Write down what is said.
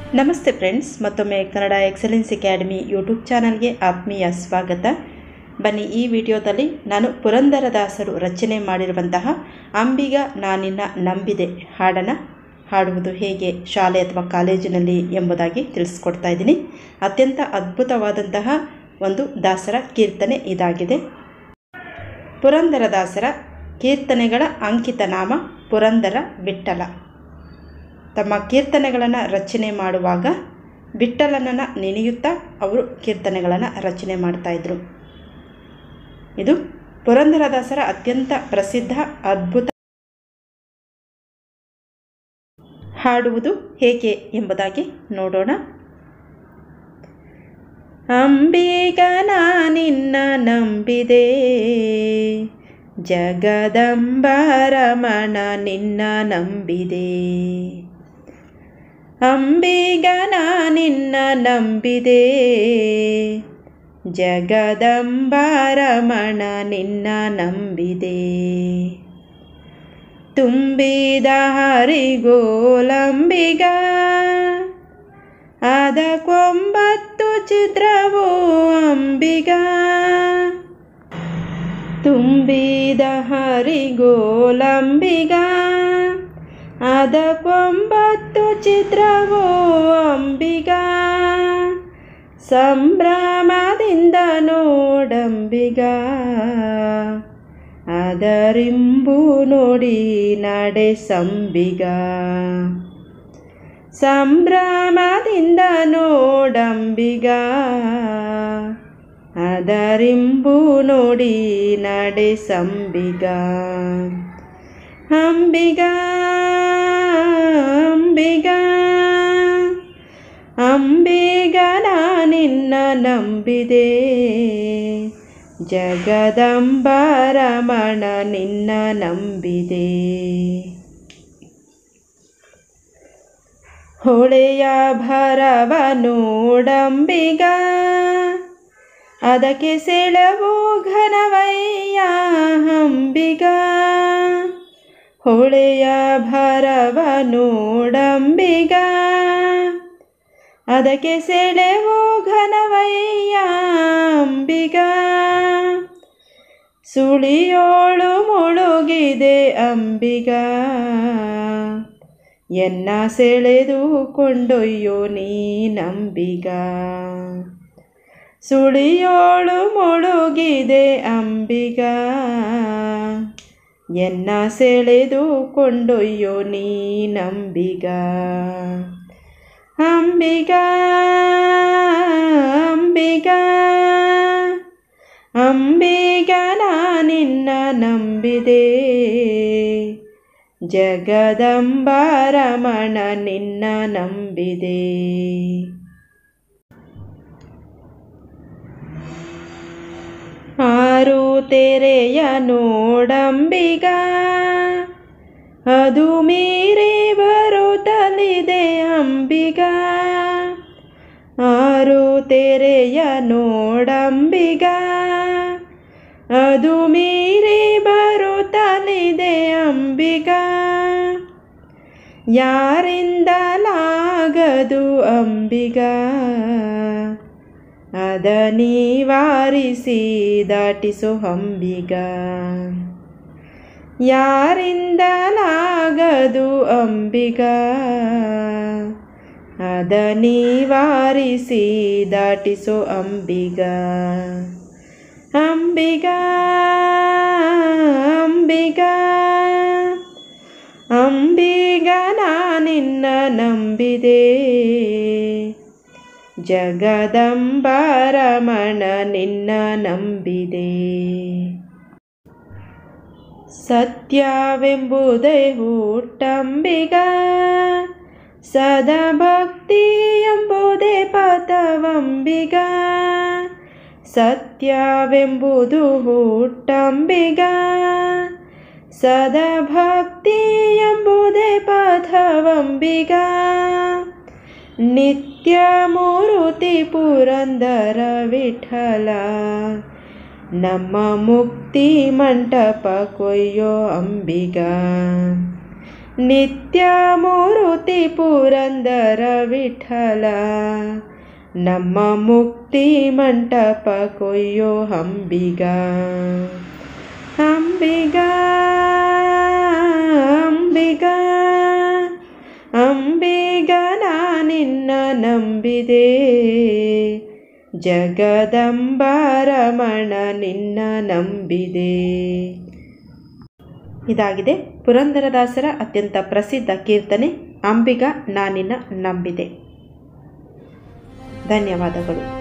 ನಮಸ್ತೆ ಫ್ರೆಂಡ್ಸ್ ಮತ್ತೊಮ್ಮೆ Kannada excellence academy YouTube ಚಾನಲ್ಗೆ ಆತ್ಮೀಯ ಸ್ವಾಗತ ಬನ್ನಿ ಈ ವಿಡಿಯೋದಲ್ಲಿ ನಾನು ಪುರಂದರದಾಸರು ರಚನೆ ಮಾಡಿರುವಂತಹ ಅಂಬಿಗ ನಾನಿನ್ನ ನಂಬಿದೆ ಹಾಡನ್ನು ಹಾಡುವುದು ಹೇಗೆ ಶಾಲೆ ಅಥವಾ ಕಾಲೇಜಿನಲ್ಲಿ ಎಂಬುದಾಗಿ ತಿಳಿಸ್ಕೊಡ್ತಾ ಇದ್ದೀನಿ ಅತ್ಯಂತ ಅದ್ಭುತವಾದಂತಹ ಒಂದು ದಾಸರ ಕೀರ್ತನೆ ಇದಾಗಿದೆ ಪುರಂದರದಾಸರ ಕೀರ್ತನೆಗಳ ಅಂಕಿತ ನಾಮ ಪುರಂದರ ವಿಠ್ಠಲ ತಮ್ಮ ಕೀರ್ತನೆಗಳನ್ನು ರಚನೆ ಮಾಡುವಾಗ ವಿಠ್ಠಲನನ್ನು ನೆನೆಯುತ್ತಾ ಅವರು ಕೀರ್ತನೆಗಳನ್ನು ರಚನೆ ಮಾಡ್ತಾಯಿದ್ರು ಇದು ಪುರಂದರದಾಸರ ಅತ್ಯಂತ ಪ್ರಸಿದ್ಧ ಅದ್ಭುತ ಹಾಡುವುದು ಹೇಗೆ ಎಂಬುದಾಗಿ ನೋಡೋಣ ಅಂಬಿಗ ನಿನ್ನ ನಂಬಿದೆ ಜಗದಂಬರಮಣ ನಿನ್ನ ನಂಬಿದೆ ಅಂಬಿಗ ನಿನ್ನ ನಂಬಿದೆ ಜಗದಂಬರಮಣ ನಿನ್ನ ನಂಬಿದೆ ತುಂಬಿದ ಹರಿಗೋಲಂಬಿಗ ಅದಕ್ಕೊಂಬತ್ತು ಚಿತ್ರವು ಅಂಬಿಗ ತುಂಬಿದ ಹರಿಗೋಲಂಬಿಗ ಅದಕ್ಕೊಂಬತ್ತು ಚಿತ್ರವು ಅಂಬಿಗ ಸಂಭ್ರಮದಿಂದ ನೋಡಂಬಿಗ ಅದರಿಂಬು ನೋಡಿ ನಡೆ ಸಂಬಿಗ ಸಂಭ್ರಮದಿಂದ ನೋಡಂಬಿಗ ಅದರಿಂಬು ನೋಡಿ ನಡೆ ಸಂಬಿಗ ಅಂಬಿಗ ಅಂಬಿಗ ಅಂಬಿಗ ನಿನ್ನ ನಂಬಿದೆ ಜಗದಂಬರಮಣ ನಿನ್ನ ನಂಬಿದೆ ಹೊಳೆಯ ಭರವ ನೋಡಂಬಿಗ ಅದಕ್ಕೆ ಸೆಳವು ಘನವಯ್ಯ ಅಂಬಿಗ ಹೊಳೆಯ ಭರವ ನೋಡಂಬಿಗ ಅದಕ್ಕೆ ಸೆಳೆವು ಘನವಯ್ಯ ಅಂಬಿಗ ಸುಳಿಯೋಳು ಮುಳುಗಿದೆ ಅಂಬಿಗ ಎನ್ನ ಸೆಳೆದು ಕೊಂಡೊಯ್ಯೋ ನೀ ನಂಬಿಗ ಸುಳಿಯೋಳು ಮುಳುಗಿದೆ ಅಂಬಿಗ ಎನ್ನ ಸೆಳೆದು ಕೊಂಡೊಯ್ಯೋ ನೀ ನಂಬಿಗ ಅಂಬಿಗ ಅಂಬಿಗ ಅಂಬಿಗ ನಿನ್ನ ನಂಬಿದೆ ಜಗದಂಬರಮಣ ನಿನ್ನ ನಂಬಿದೆ ಆರು ತೆರೆಯ ನೋಡಂಬಿಗ ಅದು ಮೀರಿ ಬರುತ್ತಲಿದೆ ಅಂಬಿಗ ಆರು ತೆರೆಯ ನೋಡಂಬಿಗ ಅದು ಮೀರಿ ಬರುತ್ತಲಿದೆ ಅಂಬಿಗ ಯಾರಿಂದಲಾಗದು ಅಂಬಿಗ ಅದ ನಿವಾರಿಸಿ ದಾಟಿಸು ಅಂಬಿಗ ಯಾರಿಂದಲಾಗದು ಅಂಬಿಗ ಅದ ನಿವಾರಿಸಿ ದಾಟಿಸು ಅಂಬಿಗ ಅಂಬಿಗ ಅಂಬಿಗ ಅಂಬಿಗ ನಿನ್ನ ನಂಬಿದೆ ಜಗದಂಬರಮಣ ನಿನ್ನ ನಂಬಿದೆ ಸತ್ಯವೆಂಬುದೇ ಹುಟ್ಟಂಬಿಗ ಸದಭಕ್ತಿ ಎಂಬುದೇ ಪಥವಂಬಿಗ ಸತ್ಯವೆಂಬುದು ಹುಟ್ಟಂಬಿಗ ಸದಭಕ್ತಿ ಎಂಬುದೇ ಪಥವಂಬಿಗ ನಿತ್ಯ ಮೂರುತಿ ಪುರಂದರ ವಿಠಲ ನಮ್ಮ ಮುಕ್ತಿ ಮಂಟಪ ಕೊಯ್ಯೋ ಅಂಬಿಗ ನಿತ್ಯ ಮೂರುತಿ ಪುರಂದರ ವಿಠಲ ನಮ್ಮ ಮುಕ್ತಿ ಮಂಟಪ ಕೊಯ್ಯೋ ಅಂಬಿಗ ಅಂಬಿಗ ಅಂಬಿಗ ಅಂಬಿಗ ನಿನ್ನ ನಂಬಿದೆ ಜಗದಂಬಾರಮಣ ನಿನ್ನ ನಂಬಿದೆ ಇದಾಗಿದೆ ಪುರಂದರದಾಸರ ಅತ್ಯಂತ ಪ್ರಸಿದ್ಧ ಕೀರ್ತನೆ ಅಂಬಿಗ ನಾನಿನ್ನ ನಂಬಿದೆ ಧನ್ಯವಾದಗಳು